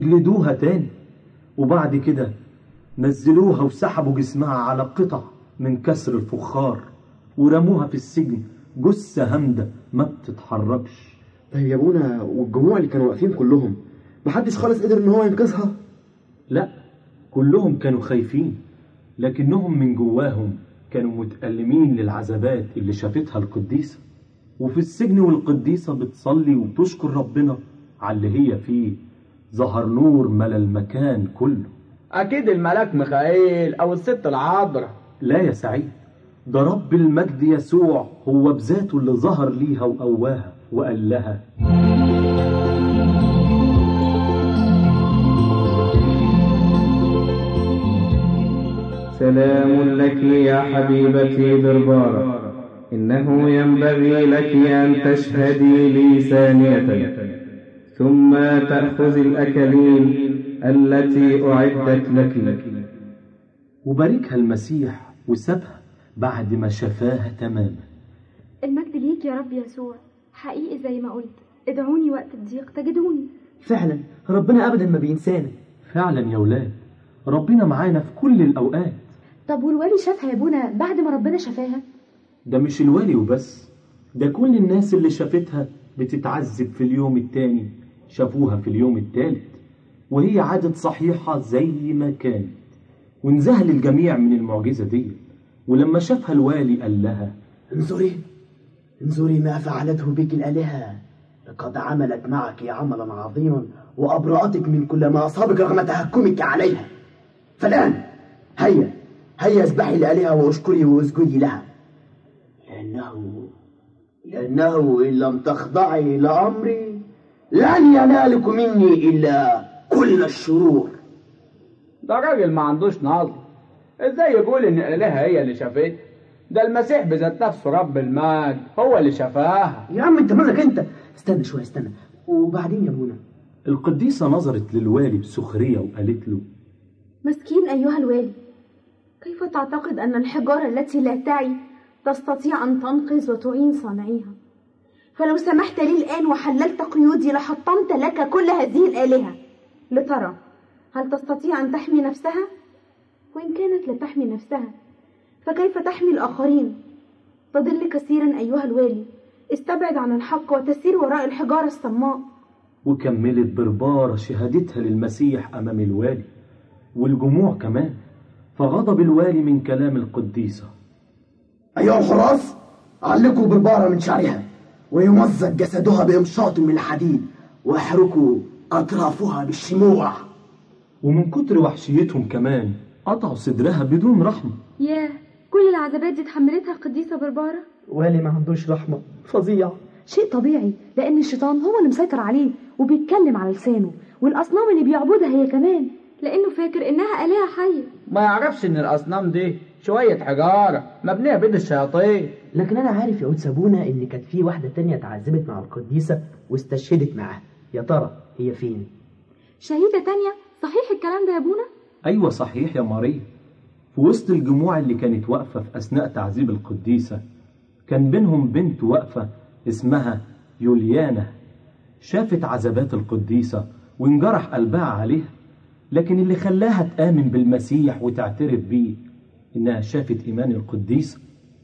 جلدوها تاني وبعد كده نزلوها وسحبوا جسمها على قطع من كسر الفخار ورموها في السجن جثة هامدة ما بتتحركش طيب يا ابونا والجموع اللي كانوا واقفين كلهم محدش خالص قدر ان هو ينقذها لا كلهم كانوا خايفين لكنهم من جواهم كانوا متألمين للعذابات اللي شافتها القديسة وفي السجن والقديسة بتصلي وتشكر ربنا على اللي هي فيه ظهر نور ملا المكان كله اكيد الملاك ميخائيل او الست العذراء لا يا سعيد ده رب المجد يسوع هو بذاته اللي ظهر ليها وقواها وقال لها سلام لك يا حبيبتي بربارة إنه ينبغي لك أن تشهدي لي ثانية ثم تأخذ الأكلين التي أعدت لك وباركها المسيح وسابها بعد ما شفاها تماما المجد ليك يا رب يسوع حقيقي زي ما قلت ادعوني وقت الضيق تجدوني فعلا ربنا ابدا ما بينسانا فعلا يا ولاد ربنا معانا في كل الأوقات طب والوالي شافها يا ابونا بعد ما ربنا شفاها ده مش الوالي وبس ده كل الناس اللي شافتها بتتعذب في اليوم التاني شافوها في اليوم التالت وهي عادت صحيحة زي ما كانت وانذهل الجميع من المعجزة دي ولما شافها الوالي قال لها انظري انظري ما فعلته بك الآلهة لقد عملت معك عملا عظيما وأبرأتك من كل ما أصابك رغم تهكمك عليها فالآن هيا هيا اسبحي الآلهة واشكري واسجدي لها لأنه لأنه إن لم تخضعي لأمري لن ينالك مني إلا كل الشرور ده راجل ما عندوش نظر ازاي يقول ان الالهه هي اللي شافته ده المسيح بذات نفسه رب المجد هو اللي شفاها يا عم انت مالك انت استنى شويه استنى وبعدين يا ابونا القديسة نظرت للوالي بسخرية وقالت له مسكين أيها الوالي كيف تعتقد أن الحجارة التي لا تعي تستطيع أن تنقذ وتعين صانعيها فلو سمحت لي الآن وحللت قيودي لحطمت لك كل هذه الآلهة لترى هل تستطيع أن تحمي نفسها؟ وإن كانت لا تحمي نفسها فكيف تحمي الآخرين؟ تضل كثيرا أيها الوالي استبعد عن الحق وتسير وراء الحجارة الصماء وكملت بربارة شهادتها للمسيح أمام الوالي والجموع كمان فغضب الوالي من كلام القديسة أيها الحراس علقوا بربارة من شعرها ويمزق جسدها بإمشاط من الحديد واحركوا أطرافها بالشموع ومن كتر وحشيتهم كمان قطعوا صدرها بدون رحمة ياه كل العذابات دي اتحملتها القديسة بربارة والي ما عندوش رحمة فظيع شيء طبيعي لأن الشيطان هو اللي مسيطر عليه وبيتكلم على لسانه والأصنام اللي بيعبدها هي كمان لأنه فاكر إنها آلهة حية ما يعرفش ان الاصنام دي شويه حجاره مبنيه بيد الشياطين لكن انا عارف يا قدس ابونا ان كانت في واحدة تانية اتعذبت مع القديسة واستشهدت معاها يا ترى هي فين شهيدة تانية صحيح الكلام ده يا ابونا أيوة صحيح يا ماريا في وسط الجموع اللي كانت واقفة في أثناء تعذيب القديسة كان بينهم بنت واقفة اسمها يوليانا شافت عذابات القديسة وانجرح قلبها عليها لكن اللي خلاها تآمن بالمسيح وتعترف بيه إنها شافت إيمان القديسة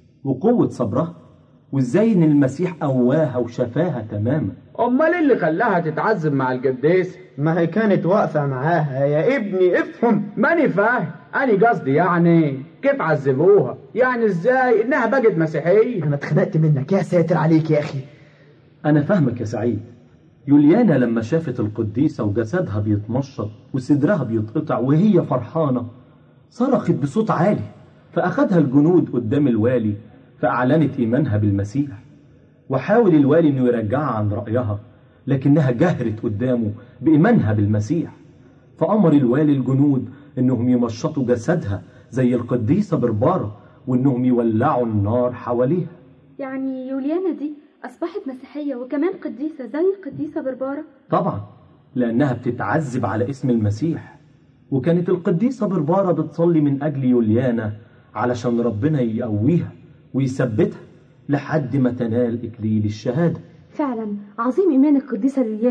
وقوة صبرها وإزاي إن المسيح قواها وشفاها تماما امال إيه اللي خلاها تتعذب مع القديسه ما هي كانت واقفة معاها يا ابني افهم ماني فاهم أنا قصدي يعني كيف عذبوها يعني ازاي انها بقت مسيحيه انا اتخنقت منك يا ساتر عليك يا اخي أنا فاهمك يا سعيد يوليانا لما شافت القديسة وجسدها بيتمشط وصدرها بيتقطع وهي فرحانة صرخت بصوت عالي فأخدها الجنود قدام الوالي فأعلنت إيمانها بالمسيح وحاول الوالي إنه يرجعها عن رأيها لكنها جهرت قدامه بإيمانها بالمسيح فأمر الوالي الجنود إنهم يمشطوا جسدها زي القديسة بربارة وإنهم يولعوا النار حواليها يعني يوليانا دي أصبحت مسيحية وكمان قديسة زي القديسة بربارة طبعا لأنها بتتعذب على اسم المسيح وكانت القديسة بربارة بتصلي من أجل يوليانا علشان ربنا يقويها ويثبتها لحد ما تنال إكليل الشهادة فعلا عظيم إيمان القديسة ليليانا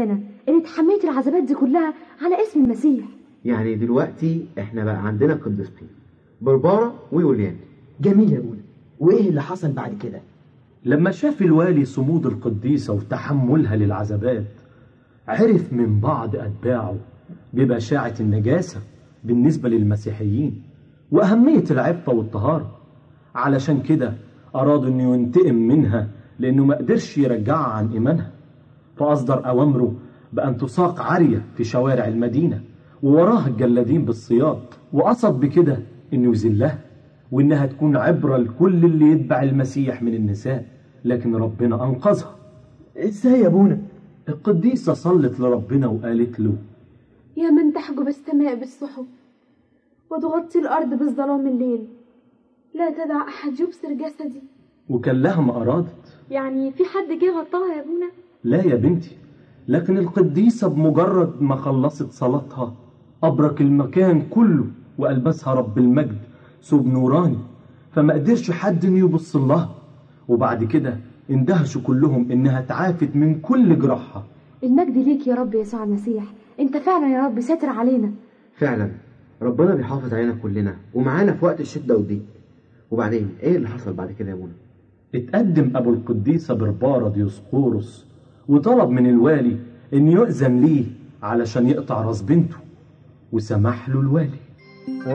إن اتحملت العذابات دي كلها على اسم المسيح يعني دلوقتي احنا بقى عندنا قديستين بربارة ويوليان جميل يا ابونا وايه اللي حصل بعد كده لما شاف الوالي صمود القديسة وتحملها للعذابات عرف من بعض أتباعه ببشاعة النجاسة بالنسبة للمسيحيين وأهمية العفة والطهارة علشان كده أرادوا أنه ينتقم منها لأنه ما قدرش يرجعها عن إيمانها فأصدر أوامره بأن تساق عارية في شوارع المدينة ووراها الجلادين بالصياد وقصد بكده أنه يذلها وإنها تكون عبرة لكل اللي يتبع المسيح من النساء لكن ربنا أنقذها ازاي يا ابونا القديسة صلت لربنا وقالت له يا من تحجب السماء بالسحب وتغطي الأرض بالظلام الليل لا تدع أحد يبصر جسدي وكان لها ما أرادت يعني في حد جه غطاها يا ابونا لا يا بنتي لكن القديسة بمجرد ما خلصت صلاتها أبرك المكان كله وألبسها رب المجد ثوب نوراني فما قدرش حد إنه يبص لها وبعد كده اندهشوا كلهم إنها تعافت من كل جراحها المجد ليك يا رب يسوع المسيح انت فعلا يا رب ساتر علينا فعلا ربنا بيحافظ علينا كلنا ومعانا في وقت الشدة والضيق وبعدين ايه اللي حصل بعد كده يا ابونا اتقدم أبو القديسة بربارة ديوسقورس وطلب من الوالي إن يؤذن ليه علشان يقطع راس بنته وسمح له الوالي